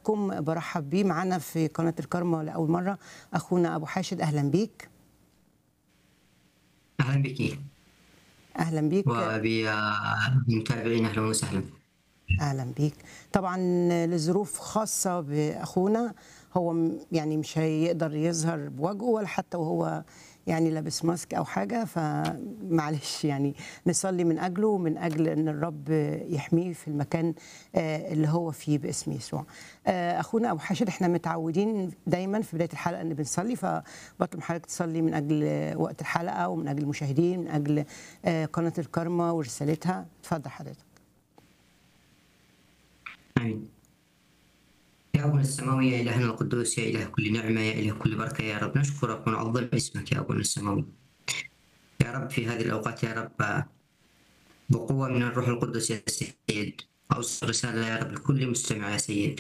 حضراتكم برحب بيه معانا في قناه الكرمه لاول مره اخونا ابو حاشد اهلا بيك أهلا بك اهلا بيك وبالمتابعين أهلا وسهلا اهلا بيك طبعا لظروف خاصه باخونا هو م- يعني مش هيقدر يظهر بوجهه ولا حتى وهو يعني لابس ماسك او حاجه فمعلش يعني نصلي من اجله ومن اجل ان الرب يحميه في المكان آه، اللي هو فيه باسم يسوع. آه، اخونا ابو حاشد احنا متعودين دايما في بدايه الحلقه ان بنصلي فبطلب حضرتك تصلي من اجل وقت الحلقه ومن اجل المشاهدين من اجل آه، قناه الكرمه ورسالتها اتفضل حضرتك. آمين يا أبونا السماوي يا إلهنا القدوس يا إله كل نعمة يا إله كل بركة يا رب نشكرك ونعظم اسمك يا أبونا السماوي يا رب في هذه الأوقات يا رب بقوة من الروح القدس يا سيد أوصل رسالة يا رب لكل مستمع يا سيد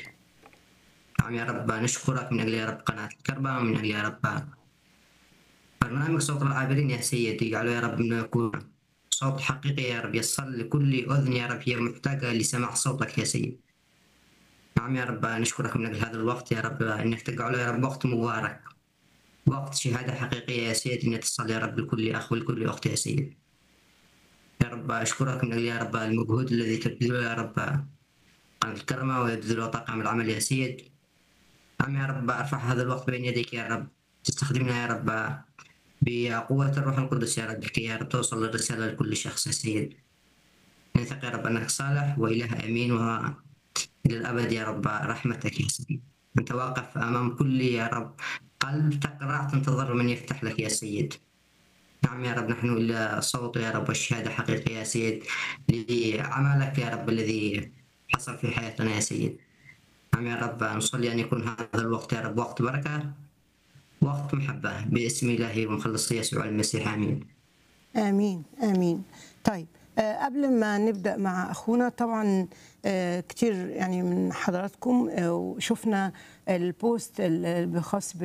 نعم يا رب نشكرك من أجل يا رب قناة الكربة ومن أجل يا رب برنامج صوت العابرين يا سيد يجعله يا رب انه يكون صوت حقيقي يا رب يصل لكل اذن يا رب هي محتاجه لسماع صوتك يا سيد. نعم يا رب نشكرك من اجل هذا الوقت يا رب انك تجعله يا رب وقت مبارك. وقت شهاده حقيقيه يا سيد انك تصل يا رب لكل اخ ولكل اخت يا سيد. يا رب اشكرك من اجل يا رب المجهود الذي تبذله يا رب عن الكرمه ويبذله طاقم العمل يا سيد. نعم يا رب ارفع هذا الوقت بين يديك يا رب تستخدمنا يا رب بقوة الروح القدس يا رب لكي يا رب توصل الرسالة لكل شخص يا سيد نثق يا رب أنك صالح وإله أمين وإلى الأبد يا رب رحمتك يا سيد أنت واقف أمام كل يا رب قلب تقرع تنتظر من يفتح لك يا سيد نعم يا رب نحن إلى صوت يا رب والشهادة حقيقية يا سيد لعملك يا رب الذي حصل في حياتنا يا سيد نعم يا رب نصلي أن يكون هذا الوقت يا رب وقت بركة وقت محبة باسم الله ومخلص يسوع المسيح آمين امين امين طيب آه، قبل ما نبدا مع اخونا طبعا آه، كتير يعني من حضراتكم آه، شفنا البوست الخاص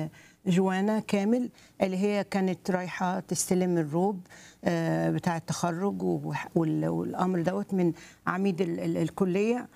بجوانا كامل اللي هي كانت رايحه تستلم الروب آه، بتاع التخرج وح- وال- والامر دوت من عميد ال- ال- الكليه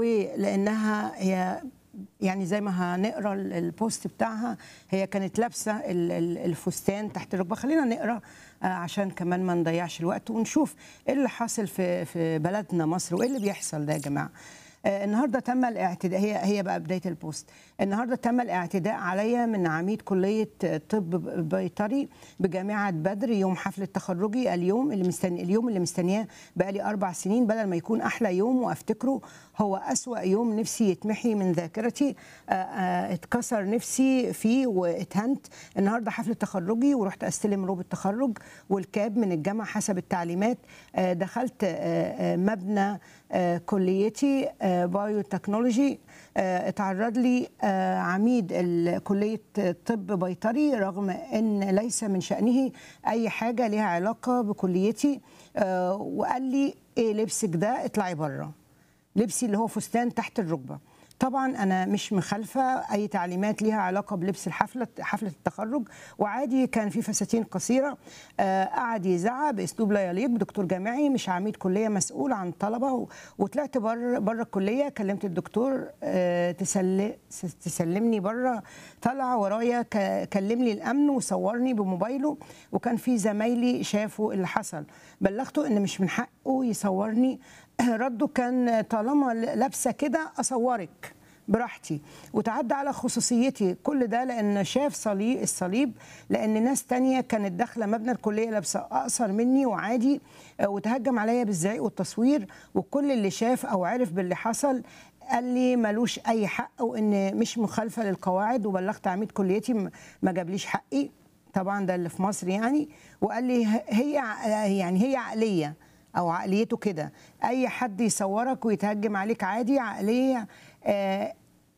ولانها هي يعني زي ما هنقرا ال- البوست بتاعها هي كانت لابسه ال- ال- الفستان تحت الركبه خلينا نقرا آه، عشان كمان ما نضيعش الوقت ونشوف ايه اللي حاصل في في بلدنا مصر وايه اللي بيحصل ده يا جماعه آه، النهارده تم الاعتداء هي هي بقى بدايه البوست النهارده تم الاعتداء عليا من عميد كليه طب بيطري بجامعه بدر يوم حفل تخرجي اليوم اللي مستني اليوم اللي مستنياه بقالي اربع سنين بدل ما يكون احلى يوم وافتكره هو اسوا يوم نفسي يتمحي من ذاكرتي آه، آه، اتكسر نفسي فيه واتهنت النهارده حفل تخرجي ورحت استلم روب التخرج والكاب من الجامعه حسب التعليمات آه، دخلت آه، آه، مبنى آه، كليتي آه، بايو تكنولوجي آه، اتعرض لي آه، عميد ال- كليه طب بيطري رغم ان ليس من شانه اي حاجه لها علاقه بكليتي آه، وقال لي ايه لبسك ده اطلعي بره لبسي اللي هو فستان تحت الركبه طبعا انا مش مخالفه اي تعليمات ليها علاقه بلبس الحفله حفله التخرج وعادي كان في فساتين قصيره آه، قعد يزعق باسلوب لا يليق بدكتور جامعي مش عميد كليه مسؤول عن طلبه و- وطلعت بره بره الكليه كلمت الدكتور آه، تسل تسلمني بره طلع ورايا ك- كلم لي الامن وصورني بموبايله وكان في زمايلي شافوا اللي حصل بلغته ان مش من حقه يصورني رده كان طالما لابسه كده اصورك براحتي وتعدى على خصوصيتي كل ده لان شاف صليب الصليب لان ناس تانية كانت داخله مبنى الكليه لابسه اقصر مني وعادي آه، وتهجم عليا بالزعيق والتصوير وكل اللي شاف او عرف باللي حصل قال لي ملوش اي حق وان مش مخالفه للقواعد وبلغت عميد كليتي م- ما جابليش حقي طبعا ده اللي في مصر يعني وقال لي ه- هي ع- يعني هي عقليه او عقليته كده اي حد يصورك ويتهجم عليك عادي عقليه آه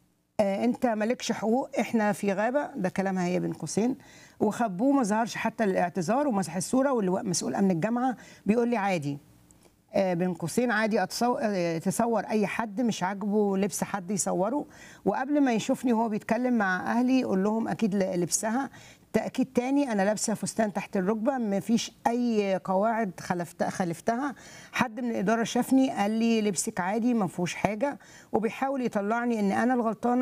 آه انت مالكش حقوق احنا في غابه ده كلامها هي بين قوسين وخبوه ما ظهرش حتى الاعتذار ومسح الصوره واللي مسؤول امن الجامعه بيقول لي عادي آه، بين قوسين عادي أتصو... آه، تصور اي حد مش عاجبه لبس حد يصوره وقبل ما يشوفني وهو بيتكلم مع اهلي يقول لهم اكيد ل- لبسها تاكيد تاني انا لابسه فستان تحت الركبه ما فيش اي قواعد خلفت خالفتها حد من الاداره شافني قال لي لبسك عادي ما فيهوش حاجه وبيحاول يطلعني ان انا الغلطانه